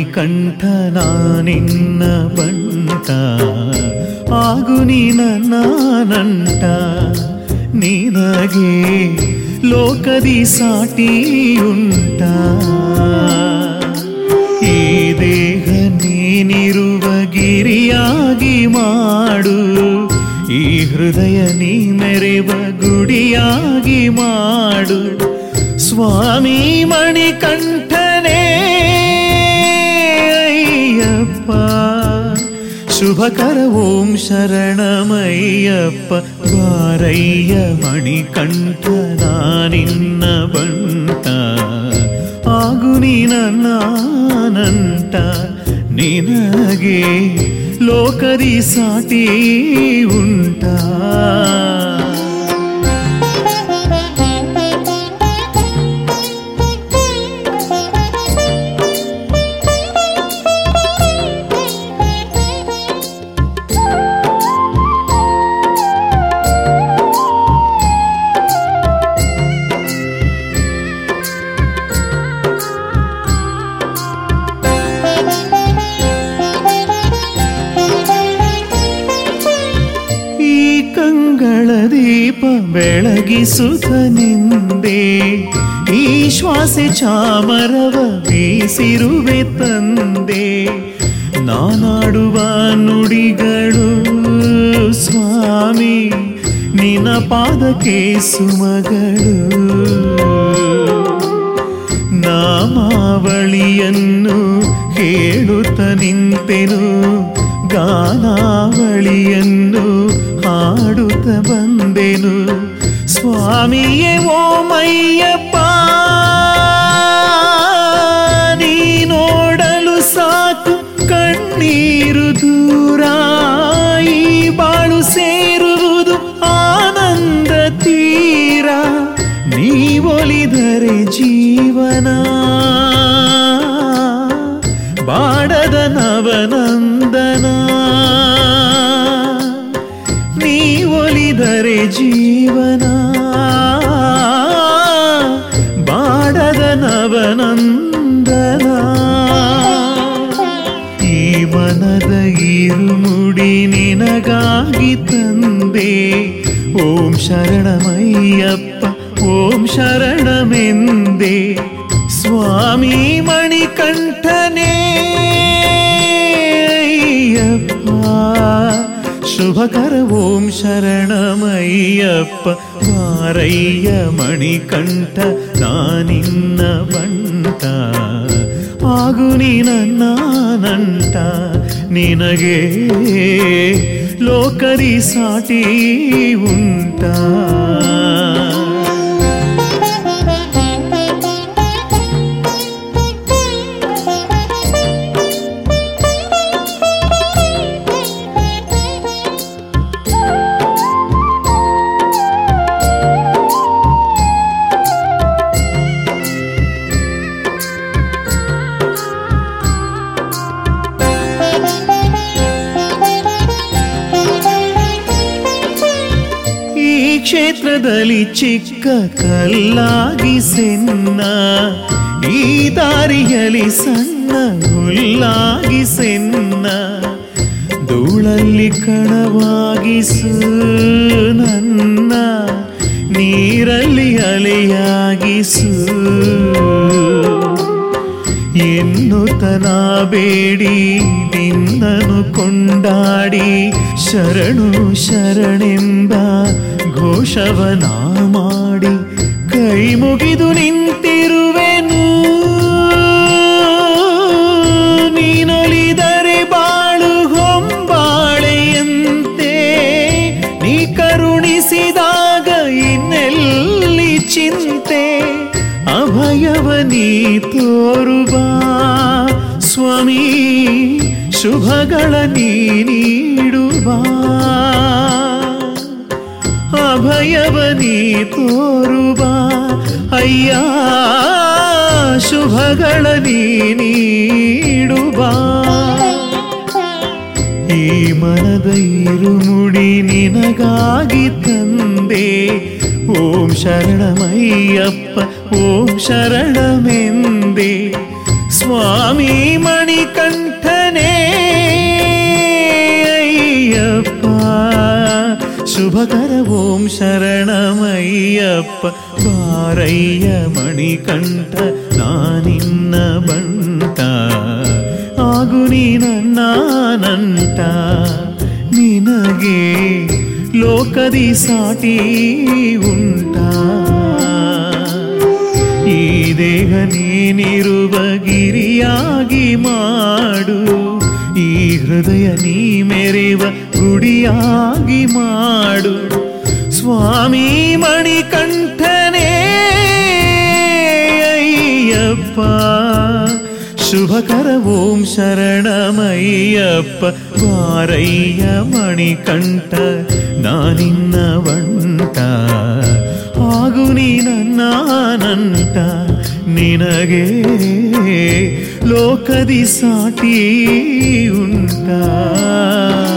ಮಣಿಕಂಠ ನಿನ್ನ ಬಂಟ ಆಗು ನೀ ನನ್ನ ನಂಟ ನಿನಗೆ ಲೋಕದಿ ಸಾಟಿಯುಂಟ ಈ ದೇಹ ನೀನಿರುವ ಗಿರಿಯಾಗಿ ಮಾಡು ಈ ಹೃದಯ ನೀ ಮೆರೆವ ಗುಡಿಯಾಗಿ ಮಾಡು ಸ್ವಾಮಿ ಮಣಿಕಂಠನೇ ಅಯ್ಯಪ್ಪ ಶುಭಕರ ಓಂ ಶರಣಮಯ್ಯಪ್ಪ ಬಾರಯ್ಯ ಮಣಿಕಂಠ ನಿನ್ನ ಬಂಟ ಆಗು ನೀ ನನ್ನ ನಂಟ ನಿನಗೆ ಲೋಕದಿ ಸಾಟಿ ಉಂಟಾ ಈ ಕಂಗಳ ದೀಪ ಬೆಳಗಿಸುತ್ತ ನಿಂದೆ ಈ ಶ್ವಾಸೆ ಚಾಮರವ ಬೀಸಿರುವೆ ತಂದೆ ನಾನಾಡುವ ನುಡಿಗಳು ಸ್ವಾಮಿ ನಿನ ಪಾದಕ್ಕೆ ಸುಮಗಳು ನಾಮಾವಳಿಯನ್ನು ಹೇಳುತ್ತ ನಿಂತೆನು ಗಾನಾವಳಿಯನ್ನು ಹಾಡುತ್ತ ಬಂದೆನು ಸ್ವಾಮಿಯೇ ಓಮಯ್ಯಪ್ಪ ನೀ ನೋಡಲು ಸಾಕು ಕಣ್ಣೀರು ದೂರ ಈ ಬಾಳು ಸೇರುವುದು ಆನಂದ ತೀರ ನೀ ಒಲಿದರೆ ಜೀವನ ಬಾಡದ ನವನಂದನ ನೀ ಒಲಿದರೆ ಜೀವನ ಬಾಡದ ನವನಂದನ ಈ ಮನದ ಇರುಮುಡಿ ನಿನಗಾಗಿ ತಂದೆ ಓಂ ಶರಣಮಯ್ಯಪ್ಪ ಓಂ ಶರಣಮೆಂದೆ ಸ್ವಾಮಿ ಮಣಿಕಂಠನೇ ಅಯ್ಯಪ್ಪ ಶುಭಕರ ಓಂ ಶರಣಮಯ್ಯಪ್ಪ ಮಾರಯ್ಯ ಮಣಿಕಂಠ ನಾನಿನ್ನ ಬಂಟ ಆಗು ನೀ ನನ್ನ ನಂಟ ನಿನಗೆ ಲೋಕರಿ ಸಾಟಿ ಉಂಟಾ ಈ ಕ್ಷೇತ್ರದಲ್ಲಿ ಚಿಕ್ಕ ಕಲ್ಲಾಗಿ ಸೆನ್ನ ಈ ದಾರಿಯಲ್ಲಿ ಸಣ್ಣ ಹುಲ್ಲಾಗಿ ಸೆನ್ನ ಧೂಳಲ್ಲಿ ಕಣವಾಗಿಸು ನನ್ನ ನೀರಲ್ಲಿ ಅಲೆಯಾಗಿಸು ಎನ್ನುತನ ಬೇಡಿ ನಿನ್ನನು ಕೊಂಡಾಡಿ ಶರಣು ಶರಣೆಂಬ ಘೋಷವನ ಮಾಡಿ ಕೈ ಮುಗಿದು ನಿಂತಿರುವೆನು ನೀನೊಲಿದರೆ ಬಾಳು ಹೊಂಬಾಳೆಯಂತೆ ನೀ ಕರುಣಿಸಿದಾಗ ಇನ್ನೆಲ್ಲಿ ಚಿಂತೆ ಅಭಯವ ನೀ ತೋರುಬಾ ಸ್ವಾಮಿ ಶುಭಗಳ ನೀ ನೀಡುಬಾ ಅಭಯವ ನೀ ತೋರುಬಾ ಅಯ್ಯ ಶುಭಗಳ ನೀ ನೀಡುಬಾ ಈ ಮನದ ಇರುಮುಡಿ ನಿನಗಾಗಿ ತಂದೆ ಓಂ ಶರಣಮಯ್ಯಪ್ಪ ಓಂ ಶರಣಮೆಂದೆ ಸ್ವಾಮಿ ಮಣಿಕಂಠನೇ ಅಯ್ಯಪ್ಪ ಶುಭಕರ ಓಂ ಶರಣಮಯ್ಯಪ್ಪ ಬಾರಯ್ಯ ಮಣಿಕಂಠ ನಾನಿನ್ನ ಬಂಟ ಆಗು ನೀ ನನ್ನ ನಂಟ ನಿನಗೆ ಲೋಕದಿ ಸಾಟಿ ಉಂಟಾ ಈ ದೇಹ ನೀನಿರುವ ಗಿರಿಯಾಗಿ ಮಾಡು ಈ ಹೃದಯ ನೀ ಮೆರೆವ ಗುಡಿಯಾಗಿ ಮಾಡು ಸ್ವಾಮಿ ಮಣಿಕಂಠನೇ ಅಯ್ಯಪ್ಪ ಶುಭಕರ ಓಂ ಶರಣಮಯ್ಯಪ್ಪ ವಾರಯ್ಯ ಮಣಿಕಂಠ ನಾನಿನ್ನ ಬಂಟ ಆಗು ನೀ ನನ್ನ ನಂಟ ನಿನಗೆ ಲೋಕದಿ ಸಾಟಿ ಉಂಟಾ